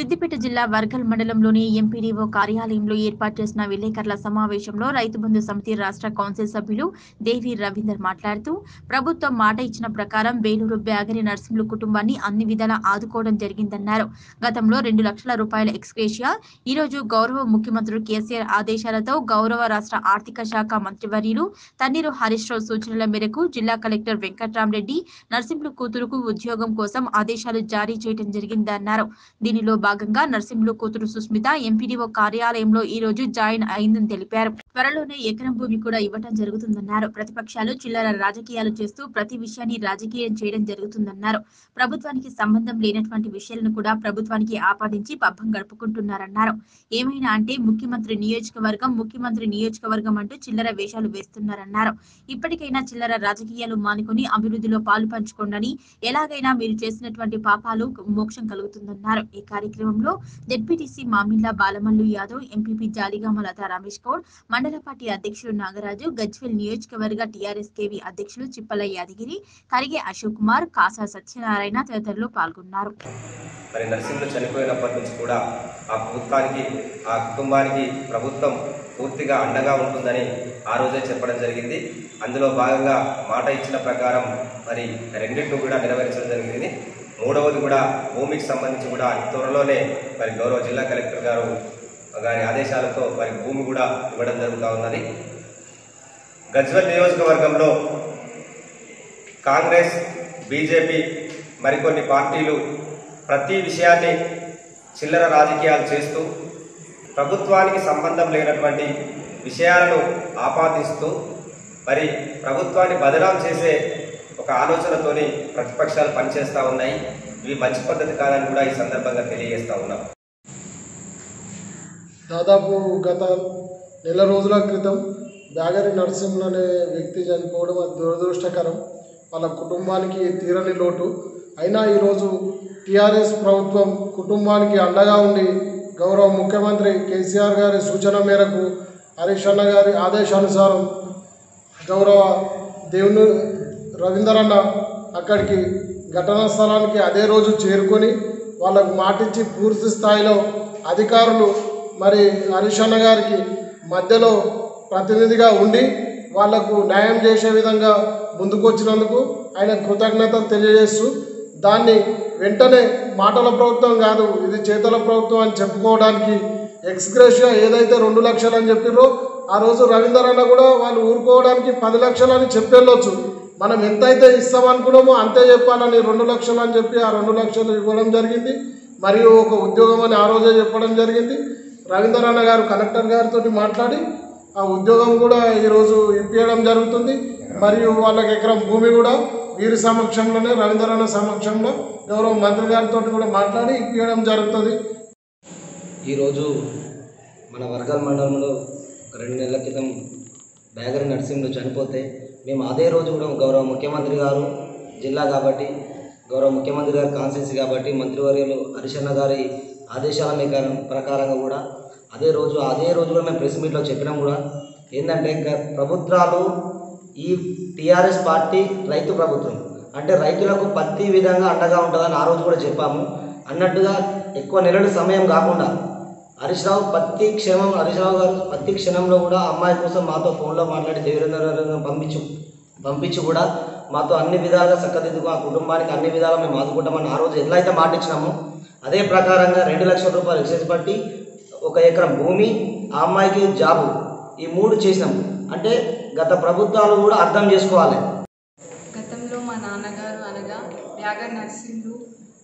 సిద్దిపేట జిల్లా వర్గల్ మండలంలోని ఎంపీడీఓ కార్యాలయంలో ఏర్పాటు చేసిన విలేకరుల సమావేశంలో రైతు బంధు సమితి రాష్ట్ర కౌన్సిల్ సభ్యులు దేవి రవీందర్ మాట్లాడుతూ ప్రభుత్వం మాట ఇచ్చిన ప్రకారం వేలూరు బ్యాగరి నర్సింహులు కుటుంబాన్ని అన్ని విధాలా ఆదుకోవడం జరిగిందన్నారు గతంలో రెండు లక్షల రూపాయల ఎక్స్గ్రేషియా ఈ రోజు గౌరవ ముఖ్యమంత్రి కేసీఆర్ ఆదేశాలతో గౌరవ రాష్ట్ర ఆర్థిక శాఖ మంత్రివర్యులు తన్నీరు హరీష్ రావు సూచనల మేరకు జిల్లా కలెక్టర్ వెంకట్రామరెడ్డి నర్సింహులు కూతురుకు ఉద్యోగం కోసం ఆదేశాలు జారీ చేయడం జరిగిందన్నారు దీనిలో భాగంగా నర్సింహులు కూతురు సుస్మిత ఎంపీడీఓ కార్యాలయంలో ఈ రోజు జాయిన్ అయిందని తెలిపారు త్వరలోనే ఎకరం భూమి కూడా ఇవ్వడం జరుగుతుందన్నారు ప్రతిపక్షాలు చిల్లర రాజకీయాలు చేస్తూ ప్రతి విషయాన్ని రాజకీయం చేయడం జరుగుతుందన్నారు ప్రభుత్వానికి సంబంధం లేనటువంటి విషయాలను కూడా ప్రభుత్వానికి ఆపాదించి పబ్బం గడుపుకుంటున్నారన్నారు ఏమైనా అంటే ముఖ్యమంత్రి నియోజకవర్గం ముఖ్యమంత్రి నియోజకవర్గం అంటూ చిల్లర వేషాలు వేస్తున్నారన్నారు ఇప్పటికైనా చిల్లర రాజకీయాలు మానుకొని అభివృద్ధిలో పాలు పంచుకోండి ఎలాగైనా మీరు చేసినటువంటి పాపాలు మోక్షం కలుగుతుందన్నారు ఈ కార్యక్రమంలో జెడ్పీటీసీ మామిళ్ళ బాలమల్లు యాదవ్ ఎంపీపీ జాలిగామ లతా రమేష్ గౌడ్ మండల పార్టీ అధ్యక్షులు నాగరాజు గజ్వెల్ నియోజకవర్గ టీఆర్ఎస్ కేవి అధ్యక్షులు చిప్పల యాదగిరి కరిగే అశోక్ కుమార్ కాసా సత్యనారాయణ తదితరులు పాల్గొన్నారు మరి నరసింహులు చనిపోయినప్పటి నుంచి కూడా ఆ ప్రభుత్వానికి ఆ కుటుంబానికి ప్రభుత్వం పూర్తిగా అండగా ఉంటుందని ఆ రోజే చెప్పడం జరిగింది అందులో భాగంగా మాట ఇచ్చిన ప్రకారం మరి రెండింటిని కూడా నెరవేర్చడం జరిగింది మూడవది కూడా భూమికి సంబంధించి కూడా త్వరలోనే మరి గౌరవ జిల్లా కలెక్టర్ గారు గారి ఆదేశాలతో మరి భూమి కూడా ఇవ్వడం జరుగుతూ ఉన్నది గజ్వల్ నియోజకవర్గంలో కాంగ్రెస్ బీజేపీ మరికొన్ని పార్టీలు ప్రతి విషయాన్ని చిల్లర రాజకీయాలు చేస్తూ ప్రభుత్వానికి సంబంధం లేనటువంటి విషయాలను ఆపాదిస్తూ మరి ప్రభుత్వాన్ని బదనాం చేసే ఒక ఆలోచనతోని ప్రతిపక్షాలు పనిచేస్తూ ఉన్నాయి ఇవి మంచి పద్ధతి కాదని కూడా ఈ సందర్భంగా తెలియజేస్తా ఉన్నాం దాదాపు గత నెల రోజుల క్రితం బ్యాగరి నరసింహులు అనే వ్యక్తి చనిపోవడం అది దురదృష్టకరం వాళ్ళ కుటుంబానికి తీరని లోటు అయినా ఈరోజు టీఆర్ఎస్ ప్రభుత్వం కుటుంబానికి అండగా ఉండి గౌరవ ముఖ్యమంత్రి కేసీఆర్ గారి సూచన మేరకు హరీష్ అన్న గారి ఆదేశానుసారం గౌరవ దేవుని రవీందరన్న అక్కడికి ఘటనా స్థలానికి అదే రోజు చేరుకొని వాళ్ళకు మాటిచ్చి పూర్తి స్థాయిలో అధికారులు మరి హరీష్ అన్న గారికి మధ్యలో ప్రతినిధిగా ఉండి వాళ్లకు న్యాయం చేసే విధంగా ముందుకొచ్చినందుకు ఆయన కృతజ్ఞతలు తెలియజేస్తూ దాన్ని వెంటనే మాటల ప్రభుత్వం కాదు ఇది చేతల ప్రభుత్వం అని చెప్పుకోవడానికి ఎక్స్గ్రేషియా ఏదైతే రెండు లక్షలు అని చెప్పిర్రో ఆ రోజు రవీందర్ అన్న కూడా వాళ్ళు ఊరుకోవడానికి పది లక్షలు అని చెప్పేళ్ళొచ్చు మనం ఎంతైతే ఇస్తామనుకున్నామో అంతే చెప్పాలని రెండు లక్షలు అని చెప్పి ఆ రెండు లక్షలు ఇవ్వడం జరిగింది మరియు ఒక ఉద్యోగం అని ఆ రోజే చెప్పడం జరిగింది రవీందర్ అన్న గారు కలెక్టర్ గారితో మాట్లాడి ఆ ఉద్యోగం కూడా ఈరోజు ఇప్పించడం జరుగుతుంది మరియు వాళ్ళకి ఎకరం భూమి కూడా వీరి సమక్షంలోనే రవీందర్ అన్న సమక్షంలో గౌరవ మంత్రి గారితో కూడా మాట్లాడి ఇప్పించడం జరుగుతుంది ఈరోజు మన వర్గల్ మండలంలో ఒక రెండు నెలల క్రితం బ్యాగరి నరసింహులు చనిపోతే మేము అదే రోజు కూడా గౌరవ ముఖ్యమంత్రి గారు జిల్లా కాబట్టి గౌరవ ముఖ్యమంత్రి గారి కాన్స్టిట్యూన్సీ కాబట్టి మంత్రివర్యులు హరిశన్న గారి ఆదేశాల మేర- ప్రకారంగా కూడా అదే రోజు అదే రోజు కూడా మేము ప్రెస్ మీట్లో చెప్పినాం కూడా ఏంటంటే గ- ప్రభుత్వాలు ఈ టీఆర్ఎస్ పార్టీ రైతు ప్రభుత్వం అంటే రైతులకు ప్రతి విధంగా అండగా ఉంటుందని ఆ రోజు కూడా చెప్పాము అన్నట్టుగా ఎక్కువ నెలల సమయం కాకుండా హరీష్ రావు ప్రతి క్షణం హరీష్ రావు గారు ప్రతి క్షణంలో కూడా అమ్మాయి కోసం మాతో ఫోన్లో మాట్లాడి దేవేంద్ర గారిని పంపించు పంపించి కూడా మాతో అన్ని విధాలుగా చక్కదిద్దుకు ఆ కుటుంబానికి అన్ని విధాలుగా మేము ఆదుకుంటామని ఆ రోజు ఎట్లా అయితే మాట ఇచ్చినామో అదే ప్రకారంగా రెండు లక్షల రూపాయలు ఎక్సైజ్ పట్టి ఒక ఎకరం భూమి ఆ అమ్మాయికి జాబు ఈ మూడు చేసినాం అంటే గత ప్రభుత్వాలు కూడా అర్థం చేసుకోవాలి గతంలో మా నాన్నగారు అనగా యాగర్ నర్సింహులు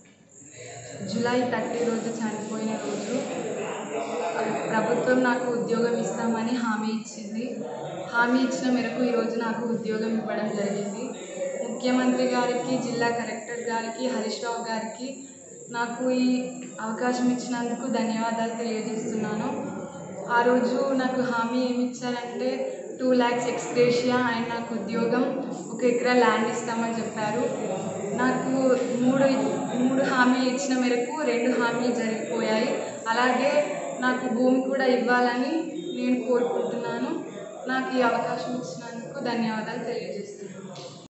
జూలై థర్టీ రోజు చనిపోయిన రోజు ప్రభుత్వం నాకు ఉద్యోగం ఇస్తామని హామీ ఇచ్చింది హామీ ఇచ్చిన మేరకు ఈరోజు నాకు ఉద్యోగం ఇవ్వడం జరిగింది ముఖ్యమంత్రి గారికి జిల్లా కలెక్టర్ గారికి హరీష్ రావు గారికి నాకు ఈ అవకాశం ఇచ్చినందుకు ధన్యవాదాలు తెలియజేస్తున్నాను ఆ రోజు నాకు హామీ ఏమి ఇచ్చారంటే టూ ల్యాక్స్ ఎక్స్గ్రేషియా అండ్ నాకు ఉద్యోగం ఒక ఎకరా ల్యాండ్ ఇస్తామని చెప్పారు నాకు మూడు మూడు హామీలు ఇచ్చిన మేరకు రెండు హామీలు జరిగిపోయాయి అలాగే నాకు భూమి కూడా ఇవ్వాలని నేను కోరుకుంటున్నాను నాకు ఈ అవకాశం ఇచ్చినందుకు ధన్యవాదాలు తెలియజేస్తున్నాను